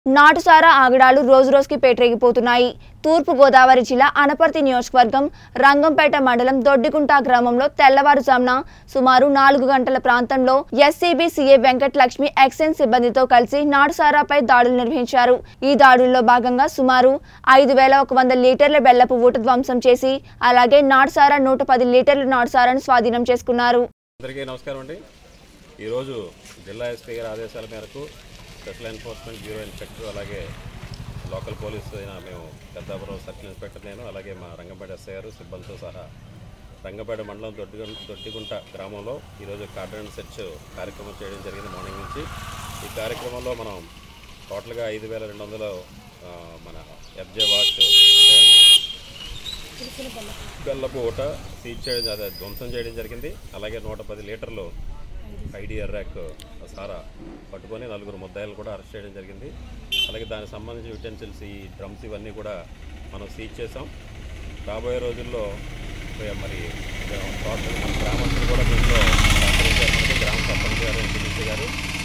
నాటుసారా ఆగడాలు రోజురోజుకి పేటరేగిపోతున్నాయి తూర్పు గోదావరి జిల్లా అనపర్తి నియోజకవర్గం రంగంపేట మండలం దొడ్డిగుంట గ్రామంలో తెల్లవారుజామున సుమారు నాలుగు గంటల ప్రాంతంలో SCB CA Venkata Lakshmi excise సిబ్బందితో కలిసి నాటుసారాపై దాడులు నిర్వహించారు ఈ దాడుల్లో భాగంగా సుమారు ఐదు వేల ఒక వంద లీటర్ల బెల్లపు ఊట ధ్వంసం చేసి అలాగే నాటుసారా నూట పది లీటర్ల నాటుసారాను స్వాధీనం చేసుకున్నారు అందరికీ నమస్కారం అండి ఈరోజు జిల్లా ఎస్పీ గారి ఆదేశాల మేరకు స్పెషల్ ఎన్ఫోర్స్మెంట్ బ్యూరో ఇన్స్పెక్టర్ అలాగే లోకల్ పోలీస్ అయిన మేము పెద్దాపురం సర్కిల్ ఇన్స్పెక్టర్ నేను అలాగే మా రంగంపేట ఎస్ఐ గారు సిబ్బందితో సహా రంగంపేట మండలం దొడ్డిగుంట దొడ్డిగుంట గ్రామంలో ఈరోజు కార్డన్ సెర్చ్ కార్యక్రమం చేయడం జరిగింది మార్నింగ్ నుంచి ఈ కార్యక్రమంలో మనం టోటల్గా ఐదు వేల రెండు వందలు ఆ, మన ఎఫ్జే వాష్ అంటే బెల్లపు ఊట సీజ్ చేయడం అదే ధ్వంసం చేయడం జరిగింది అలాగే నూట పది లీటర్లు ఐడిఆర్ ర్యాక్ సారా పట్టుకొని నలుగురు ముద్దాయిలు కూడా అరెస్ట్ చేయడం జరిగింది అలాగే దానికి సంబంధించిన యుటెన్సిల్స్ ఈ డ్రమ్స్ ఇవన్నీ కూడా మనం సీజ్ చేసాం రాబోయే రోజుల్లో ఇక మరి టోటల్ మన గ్రామస్తులు కూడా దీంట్లో సహకరించారు మనకి గ్రామ సర్పంచ్ గారు ఎంపీడీసీ గారు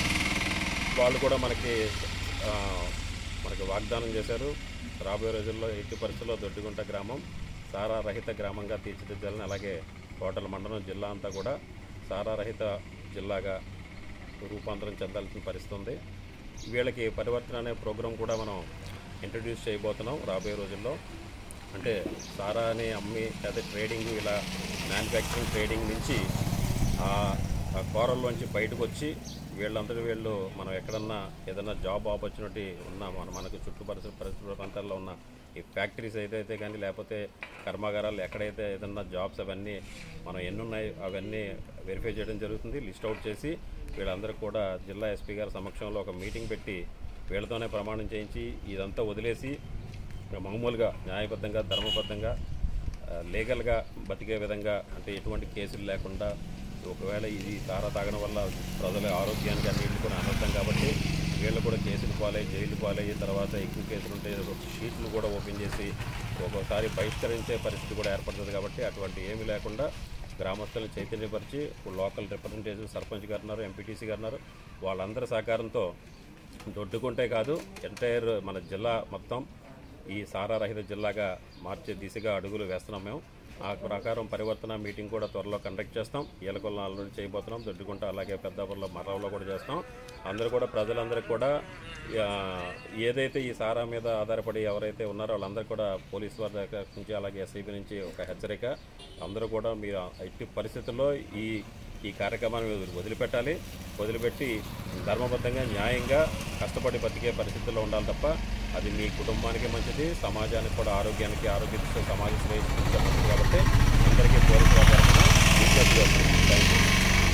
వాళ్ళు కూడా మనకి ఆ, మనకి వాగ్దానం చేశారు రాబోయే రోజుల్లో ఎట్టి పరిస్థితుల్లో దొడ్డిగుంట గ్రామం సారా రహిత గ్రామంగా తీర్చిదిద్దాలని అలాగే టోటల్ మండలం జిల్లా అంతా కూడా సారా రహిత జిల్లాగా రూపాంతరం చెందాల్సిన పరిస్థితి ఉంది వీళ్ళకి పరివర్తన అనే ప్రోగ్రాం కూడా మనం ఇంట్రడ్యూస్ చేయబోతున్నాం రాబోయే రోజుల్లో అంటే సారాని అమ్మి లేదా ట్రేడింగ్ ఇలా మ్యానుఫ్యాక్చరింగ్ ట్రేడింగ్ నుంచి ఆ ఆ కోరల్లోంచి బయటకు వచ్చి వీళ్ళందరూ వీళ్ళు మనం ఎక్కడన్నా ఏదన్నా జాబ్ ఆపర్చునిటీ ఉన్నా మన మనకు చుట్టుపరిసర పరిసర ప్రాంతాల్లో ఉన్న ఈ ఫ్యాక్టరీస్ ఏదైతే కానీ లేకపోతే కర్మాగారాలు ఎక్కడైతే ఏదన్నా జాబ్స్ అవన్నీ మనం ఎన్ని ఉన్నాయి అవన్నీ వెరిఫై చేయడం జరుగుతుంది లిస్ట్ అవుట్ చేసి వీళ్ళందరూ కూడా జిల్లా ఎస్పీ గారి సమక్షంలో ఒక మీటింగ్ పెట్టి వీళ్ళతోనే ప్రమాణం చేయించి ఇదంతా వదిలేసి మామూలుగా న్యాయబద్ధంగా ధర్మబద్ధంగా ఆ, లీగల్గా బతికే విధంగా అంటే ఎటువంటి కేసులు లేకుండా ఒకవేళ ఇది తారా తాగడం వల్ల ప్రజల ఆరోగ్యానికి అన్నింటికి కూడా అనర్థం కాబట్టి వీళ్ళు కూడా కేసులు పాలై జైలు పాలయ్యి తర్వాత ఎక్కువ కేసులు ఉంటే షీట్లు కూడా ఓపెన్ చేసి ఒక్కోసారి బహిష్కరించే పరిస్థితి కూడా ఏర్పడుతుంది కాబట్టి అటువంటి ఏమీ లేకుండా గ్రామస్తులను చైతన్యపరిచి ఇప్పుడు లోకల్ రిప్రజెంటేటివ్ సర్పంచ్ గారు ఉన్నారు ఎంపీటీసీ గారు ఉన్నారు వాళ్ళందరి సహకారంతో దొడ్డుకుంటే కాదు ఎంటైర్ మన జిల్లా మొత్తం ఈ సారా రహిత జిల్లాగా మార్చే దిశగా అడుగులు వేస్తున్నాం మేము ఆ ప్రకారం పరివర్తన మీటింగ్ కూడా త్వరలో కండక్ట్ చేస్తాం ఏలకొల్ల ఆల్రెడీ చేయబోతున్నాం దొడ్డుకుంట అలాగే పెద్దాపురంలో మర్రావులో కూడా చేస్తాం అందరూ కూడా ప్రజలందరికీ కూడా ఆ, ఏదైతే ఈ సారా మీద ఆధారపడి ఎవరైతే ఉన్నారో వాళ్ళందరూ కూడా పోలీసు వారి దగ్గర నుంచి అలాగే ఎస్ఐబి నుంచి ఒక హెచ్చరిక అందరూ కూడా మీరు ఎట్టి పరిస్థితుల్లో ఈ ఈ కార్యక్రమాన్ని మీరు వదిలిపెట్టాలి వదిలిపెట్టి ధర్మబద్ధంగా న్యాయంగా కష్టపడి బతికే పరిస్థితుల్లో ఉండాలి తప్ప అది మీ కుటుంబానికి మంచిది సమాజానికి కూడా ఆరోగ్యానికి ఆరోగ్య దృష్ట్యా సమాజ శ్రేయస్సు దృష్ట్యా మంచిది కాబట్టి అందరికీ పోలీసు వారి తరఫున విజ్ఞప్తి చేస్తున్నాను. థ్యాంక్ యూ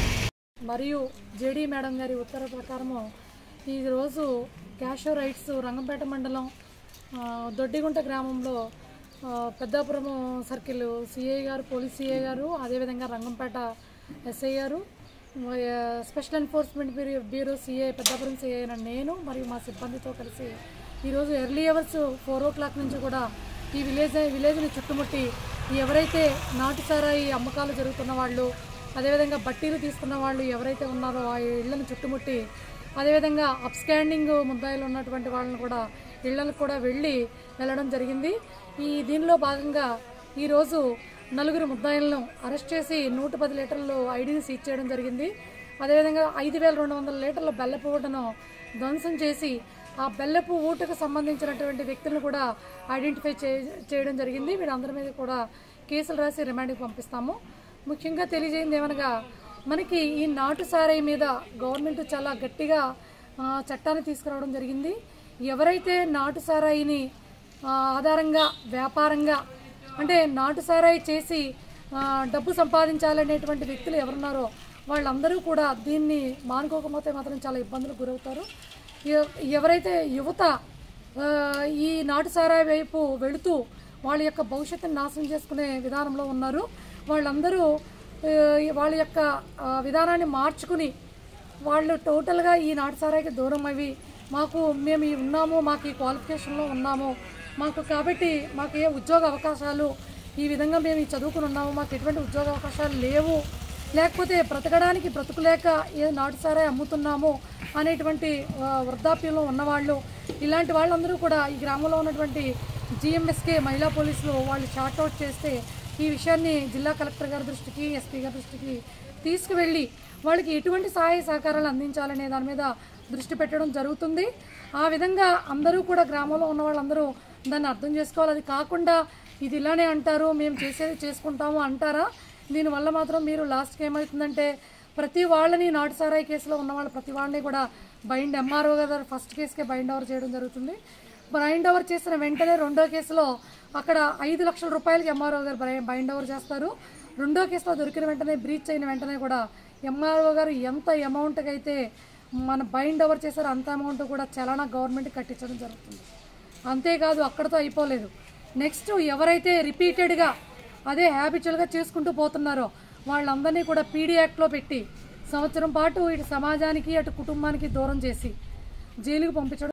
మరియు జేడీ మేడం గారి ఉత్తర్వు ప్రకారము ఈరోజు క్యాషో రైట్స్ రంగంపేట మండలం ఆ, దొడ్డిగుంట గ్రామంలో ఆ, పెద్దాపురం సర్కిల్ సిఐ గారు పోలీస్ సిఐ గారు అదేవిధంగా రంగంపేట ఎస్ఐ గారు ఆ, special enforcement bureau bureau CI Peddapuram CI అయిన నేను మరియు మా సిబ్బందితో కలిసి ఈరోజు early hours four o'clock నుంచి కూడా ఈ విలేజ్ విలేజ్ని చుట్టుముట్టి ఎవరైతే నాటు సారాయి అమ్మకాలు జరుగుతున్న వాళ్ళు అదేవిధంగా బట్టీలు తీసుకున్న వాళ్ళు ఎవరైతే ఉన్నారో ఆ ఇళ్లను చుట్టుముట్టి అదేవిధంగా అప్స్టాండింగ్ ముద్దాయిలు ఉన్నటువంటి వాళ్ళని కూడా ఇళ్లకు కూడా వెళ్ళి వెళ్ళడం జరిగింది ఈ దీనిలో భాగంగా ఈరోజు నలుగురు ముద్దాయిలను అరెస్ట్ చేసి నూట పది లీటర్లు ఐడీని సీజ్ చేయడం జరిగింది అదేవిధంగా ఐదు వేల రెండు వందల లీటర్ల బెల్లపు ఊటను ధ్వంసం చేసి ఆ బెల్లపు ఊటకు సంబంధించినటువంటి వ్యక్తులను కూడా ఐడెంటిఫై చే చేయడం జరిగింది వీళ్ళందరి మీద కూడా కేసులు రాసి రిమాండ్కి పంపిస్తాము ముఖ్యంగా తెలియజేయంది ఏమనగా మనకి ఈ నాటు సారాయి మీద గవర్నమెంట్ చాలా గట్టిగా ఆ, చట్టాన్ని తీసుకురావడం జరిగింది ఎవరైతే నాటు సారాయిని ఆ, ఆధారంగా వ్యాపారంగా అంటే నాటు సారాయి చేసి ఆ, డబ్బు సంపాదించాలనేటువంటి వ్యక్తులు ఎవరున్నారో వాళ్ళందరూ కూడా దీన్ని మానుకోకపోతే మాత్రం చాలా ఇబ్బందులకు గురవుతారు ఎ- ఎవరైతే యువత ఆ, ఈ నాటు సారాయి వైపు వెళుతూ వాళ్ళ యొక్క భవిష్యత్తును నాశనం చేసుకునే విధానంలో ఉన్నారు వాళ్ళందరూ ఆ, వాళ్ళ యొక్క ఆ, విధానాన్ని మార్చుకుని వాళ్ళు టోటల్గా ఈ నాటు సారాయికి దూరం అవి మాకు మేము ఈ ఉన్నాము మాకు ఈ క్వాలిఫికేషన్లో ఉన్నాము మాకు కాబట్టి మాకు ఏ ఉద్యోగ అవకాశాలు ఈ విధంగా మేము ఈ చదువుకుని ఉన్నాము మాకు ఎటువంటి ఉద్యోగ అవకాశాలు లేవు లేకపోతే బ్రతకడానికి బ్రతుకులేక ఏ నాటుసారే అమ్ముతున్నాము అనేటువంటి ఆ, వృద్ధాప్యంలో ఉన్నవాళ్ళు ఇలాంటి వాళ్ళందరూ కూడా ఈ గ్రామంలో ఉన్నటువంటి జిఎంఎస్కే మహిళా పోలీసులు వాళ్ళు షార్ట్అవుట్ చేస్తే ఈ విషయాన్ని జిల్లా కలెక్టర్ గారి దృష్టికి ఎస్పీ గారి దృష్టికి తీసుకువెళ్ళి వాళ్ళకి ఎటువంటి సహాయ సహకారాలు అందించాలనే దాని మీద దృష్టి పెట్టడం జరుగుతుంది ఆ విధంగా అందరూ కూడా గ్రామంలో ఉన్న వాళ్ళందరూ దాన్ని అర్థం చేసుకోవాలి అది కాకుండా ఇది ఇలానే అంటారు మేము చేసేది చేసుకుంటాము అంటారా దీనివల్ల మాత్రం మీరు లాస్ట్కి ఏమవుతుందంటే ప్రతి వాళ్ళని నాటు సారాయి కేసులో ఉన్న వాళ్ళ ప్రతి వాళ్ళని కూడా బైండ్ ఎంఆర్ఓ గారు ఫస్ట్ కేసుకే బైండ్ ఓవర్ చేయడం జరుగుతుంది బైండ్ ఓవర్ చేసిన వెంటనే రెండో కేసులో అక్కడ ఐదు లక్షల రూపాయలకి ఎంఆర్ఓ గారు బై- బైండ్ ఓవర్ చేస్తారు రెండో కేసులో దొరికిన వెంటనే బ్రీచ్ అయిన వెంటనే కూడా ఎంఆర్ఓ గారు ఎంత అమౌంట్కి అయితే మన బైండ్ ఓవర్ చేశారో అంత అమౌంట్ కూడా చలానా గవర్నమెంట్ కట్టించడం జరుగుతుంది అంతేకాదు అక్కడతో అయిపోలేదు నెక్స్ట్ ఎవరైతే రిపీటెడ్గా అదే హ్యాబిచువల్గా చేసుకుంటూ పోతున్నారో వాళ్ళందరినీ కూడా పీడీ యాక్ట్లో పెట్టి సంవత్సరం పాటు ఇటు సమాజానికి అటు కుటుంబానికి దూరం చేసి జైలుకు పంపించడం